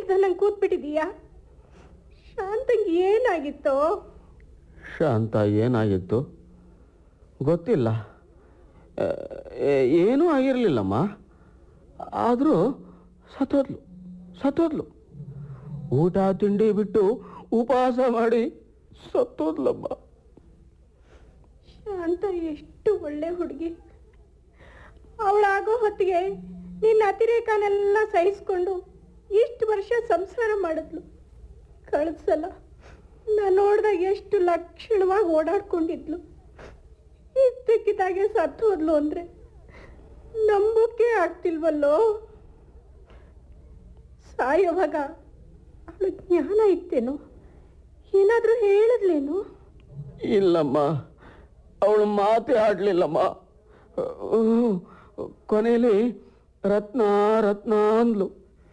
ಹಿಡ್ದಂಗೆ ಕೂತ್ಬಿಟ್ಟಿದೀಯಾ ಶಾಂತಂಗೆ ಏನಾಗಿತ್ತೋ ಶಾಂತ ಏನಾಗಿತ್ತು ಗೊತ್ತಿಲ್ಲ ಆ, ಏ- ಏನೂ ಆಗಿರಲಿಲ್ಲಮ್ಮ ಆದರೂ ಸತ್ತೋದ್ಲು ಸತ್ತೋದ್ಲು ಊಟ ತಿಂಡಿ ಬಿಟ್ಟು ಉಪವಾಸ ಮಾಡಿ ಸತ್ತೋದ್ಲಮ್ಮ ಶಾಂತ ಎಷ್ಟು ಒಳ್ಳೆ ಹುಡುಗಿ ಅವಳಾಗೋ ಹೊತ್ತಿಗೆ ನಿನ್ನ ಅತಿರೇಕನೆಲ್ಲ ಸಹಿಸ್ಕೊಂಡು ಇಷ್ಟು ವರ್ಷ ಸಂಸಾರ ಮಾಡಿದ್ಲು ಕಳ್ಸಲ್ಲ ನಾ ನೋಡ್ದಾಗ ಎಷ್ಟು ಲಕ್ಷಣವಾಗಿ ಓಡಾಡ್ಕೊಂಡಿದ್ಲು ಇದ್ದಕ್ಕಿದ್ದಾಗೆ ಸತ್ತು ಹೋದ್ಲು ಅಂದ್ರೆ ನಂಬೋಕೆ ಆಗ್ತಿಲ್ವಲ್ಲೋ ಸಾಯೋವಾಗ ಅವಳು ಜ್ಞಾನ ಇತ್ತೇನೋ ಏನಾದ್ರೂ ಹೇಳಿದ್ಲೇನು ಇಲ್ಲಮ್ಮ ಅವಳು ಮಾತೇ ಆಡ್ಲಿಲ್ಲಮ್ಮ ಕೊನೆಯಲ್ಲಿ ರತ್ನ ರತ್ನ ಅಂದ್ಲು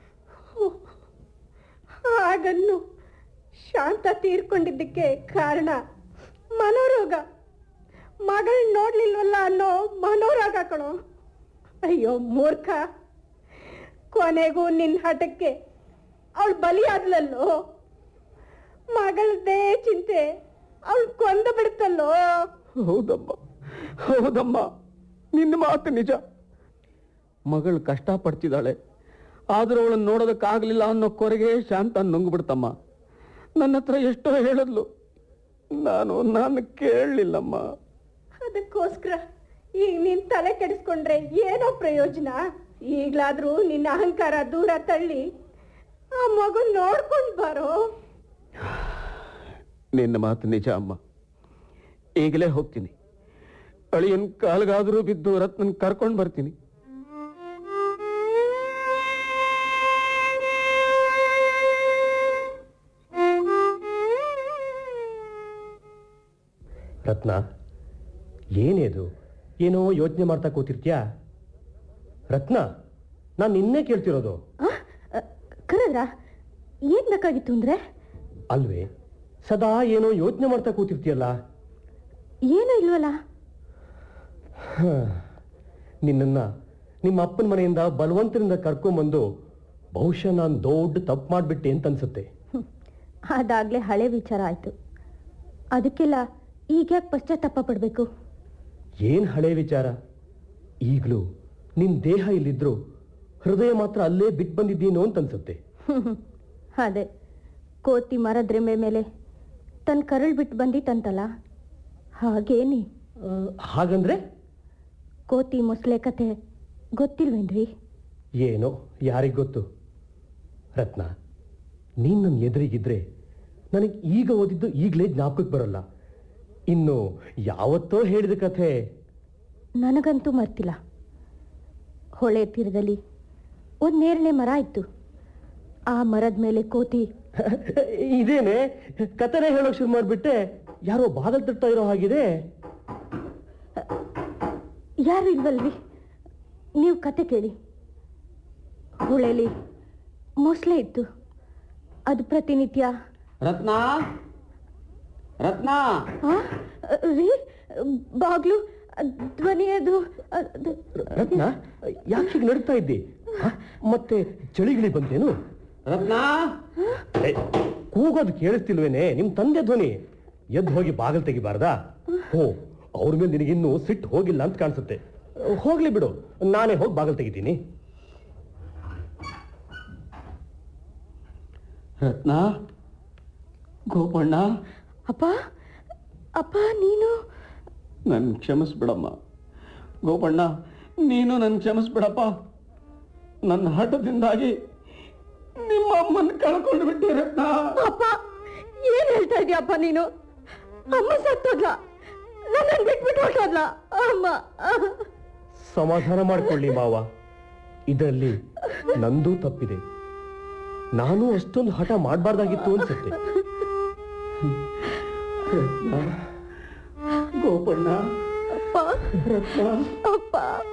ಹಾಗನ್ನು ಶಾಂತ ತೀರ್ಕೊಂಡಿದ್ದಕ್ಕೆ ಕಾರಣ ಮನೋರೋಗ ಮಗಳ್ ನೋಡ್ಲಿಲ್ವಲ್ಲ ಅನ್ನೋ ಮನೋರೋಗ ಕಣೋ ಅಯ್ಯೋ ಮೂರ್ಖ ಕೊನೆಗೂ ನಿನ್ನ ಹಠಕ್ಕೆ ಅವಳು ಬಲಿಯಾದ್ಲಲ್ಲೋ ಮಗಳದೇ ಚಿಂತೆ ಅವಳು ಕೊಂದು ಬಿಡ್ತಲ್ಲೋ ಹೌದಮ್ಮ ಹೌದಮ್ಮ ನಿನ್ನ ಮಾತು ನಿಜ ಮಗಳು ಕಷ್ಟಪಡ್ತಿದ್ದಾಳೆ ಆದರೂ ಅವಳನ್ನು ನೋಡೋದಕ್ಕಾಗಲಿಲ್ಲ ಅನ್ನೋ ಕೊರೆಗೆ ಶಾಂತ ನುಂಗ್ಬಿಡ್ತಮ್ಮ ನನ್ನ ಹತ್ರ ಎಷ್ಟೋ ಹೇಳಿದ್ಲು ನಾನು ನಾನು ಕೇಳಲಿಲ್ಲಮ್ಮ ಅದಕ್ಕೋಸ್ಕರ ಈಗ ನೀನ್ ತಲೆ ಕೆಡಿಸ್ಕೊಂಡ್ರೆ ಏನೋ ಪ್ರಯೋಜನ ಈಗ್ಲಾದ್ರೂ ನಿನ್ನ ಅಹಂಕಾರ ದೂರ ತಳ್ಳಿ ಆ ಮಗು ನೋಡ್ಕೊಂಡ್ ಬಾರೋ ನಿನ್ನ ಮಾತು ನಿಜ ಅಮ್ಮ ಈಗಲೇ ಹೋಗ್ತೀನಿ ಅಳಿಯನ್ ಕಾಲ್ಗಾದರೂ ಬಿದ್ದು ರತ್ನನ್ ಕರ್ಕೊಂಡು ಬರ್ತೀನಿ ರತ್ನ ಏನೇದು ಏನೋ ಯೋಚನೆ ಮಾಡ್ತಾ ಕೂತಿರ್ತೀಯಾ ರತ್ನ ನಾನು ನಿನ್ನೆ ಕೇಳ್ತಿರೋದು ಕರದ್ರ ಏನ್ ಬೇಕಾಗಿತ್ತು ಅಂದ್ರೆ ಅಲ್ವೇ ಸದಾ ಏನೋ ಯೋಚನೆ ಮಾಡ್ತಾ ಕೂತಿರ್ತೀಯಲ್ಲ ಏನೂ ಇಲ್ವಲ್ಲ ನಿನ್ನನ್ನ ನಿಮ್ಮ ಅಪ್ಪನ ಮನೆಯಿಂದ ಬಲವಂತರಿಂದ ಕರ್ಕೊಂಬಂದು ಬಹುಶಃ ನಾನು ದೊಡ್ಡ ತಪ್ಪು ಮಾಡಿಬಿಟ್ಟೆ ಅಂತ ಅನ್ಸುತ್ತೆ ಹ್ಮ್. ಅದಾಗ್ಲೇ ಹಳೆ ವಿಚಾರ ಆಯ್ತು ಅದಕ್ಕೆಲ್ಲ ಈಗ ಯಾಕೆ ಪಶ್ಚಾತ್ತಾಪ ಪಡ್ಬೇಕು ಏನ್ ಹಳೆ ವಿಚಾರ ಈಗಲೂ ನಿನ್ ದೇಹ ಇಲ್ಲಿದ್ರು ಹೃದಯ ಮಾತ್ರ ಅಲ್ಲೇ ಬಿಟ್ಟು ಬಂದಿದ್ದೀನೋ ಅಂತ ಅನ್ಸುತ್ತೆ ಅದೇ ಕೋತಿ ಮರದ ರೆಂಬೆ ಮೇಲೆ ತನ್ನ ಕರಳು ಬಿಟ್ಟು ಬಂದಿತ್ತಂತಲ್ಲ ಹಾಗೇನಿ ಆ, ಹಾಗಂದ್ರೆ ಕೋತಿ ಮೊಸಳೆ ಕತೆ ಗೊತ್ತಿಲ್ವೇನ್ರಿ ಏನೋ ಯಾರಿಗ್ ಗೊತ್ತು ರತ್ನ ನೀನ್ ನನ್ನ ಎದುರಿಗಿದ್ರೆ ನನಗೆ ಈಗ ಓದಿದ್ದು ಈಗಲೇ ಜ್ಞಾಪಕಕ್ಕೆ ಬರಲ್ಲ ಇನ್ನು ಯಾವತ್ತೋ ಹೇಳಿದ ಕಥೆ ನನಗಂತೂ ಮರ್ತಿಲ್ಲ ಹೊಳೆ ತೀರದಲ್ಲಿ ಒಂದು ನೇರಳೆ ಮರ ಇತ್ತು ಆ ಮರದ ಮೇಲೆ ಕೋತಿ ಇದೇನೆ ಕಥೆನೇ ಹೇಳೋಕ್ ಶುರು ಮಾಡ್ಬಿಟ್ಟೆ ಯಾರೋ ಬಾಗಲ್ ತಟ್ತಾ ಇರೋ ಹಾಗಿದೆ ಯಾರು ಇಲ್ವಲ್ರಿ ನೀವು ಕತೆ ಕೇಳಿ ಹೊಳೆಲಿ ಮೊಸಳೆ ಇತ್ತು ಅದು ಪ್ರತಿನಿತ್ಯ ರತ್ನ ರತ್ನ ಆ, ರೀ ಬಾಗ್ಲು ಧ್ವನಿ ಅದು ಅದು- ರತ್ನ ಯಾಕೆ ಹೀಗೆ ನಡೀತಾ ಇದ್ದಿ ಹ? ಮತ್ತೆ ಚಳಿಗಿಳಿ ಬಂತೇನು ರತ್ನ ಏ, ಕೂಗೋದು ಕೇಳಿಸ್ತಿಲ್ವೇನೆ ನಿಮ್ ತಂದೆ ಧ್ವನಿ ಎದ್ದು ಹೋಗಿ ಬಾಗಲ್ ತೆಗಿಬಾರ್ದಾ ಹೋ ಅವ್ರ ಮೇಲೆ ನಿನಗಿನ್ನೂ ಸಿಟ್ಟು ಹೋಗಿಲ್ಲ ಅಂತ ಕಾಣಿಸುತ್ತೆ ಹೋಗ್ಲಿ ಬಿಡು ನಾನೇ ಹೋಗಿ ಬಾಗಲ್ ತೆಗಿತೀನಿ ರತ್ನ ಗೋಪಣ್ಣ ಅಪ್ಪ ಅಪ್ಪ ನೀನು ನನ್ ಕ್ಷಮಿಸ್ಬಿಡಮ್ಮ ಗೋಪಣ್ಣ ನೀನು ನನ್ ಕ್ಷಮಿಸ್ಬಿಡಪ್ಪ ನನ್ನ ಹಠದಿಂದಾಗಿ ನಿಮ್ಮ ಅಮ್ಮನ ಕಳ್ಕೊಂಡು ಬಿಟ್ಟೆ ರತ್ನ ಅಪ್ಪ ಏನ್ ಹೇಳ್ತಾ ಇದೀಯಪ್ಪ ನೀನು ಅಮ್ಮ ಸತ್ತೋದ್ಲ ನನ್ನನ್ನು ಬಿಟ್ಬಿಟ್ಟು ಹೊರಟೋದ್ಲ ಅಮ್ಮ ಸಮಾಧಾನ ಮಾಡ್ಕೊಳ್ಳಿ ಮಾವ ಇದರಲ್ಲಿ ನಂದೂ ತಪ್ಪಿದೆ ನಾನು ಅಷ್ಟೊಂದು ಹಠ ಮಾಡಬಾರ್ದಾಗಿತ್ತು ಅನ್ಸುತ್ತೆ ರತ್ನ ಗೋಪಣ್ಣ ಅಪ್ಪ ರತ್ನ ಅಪ್ಪ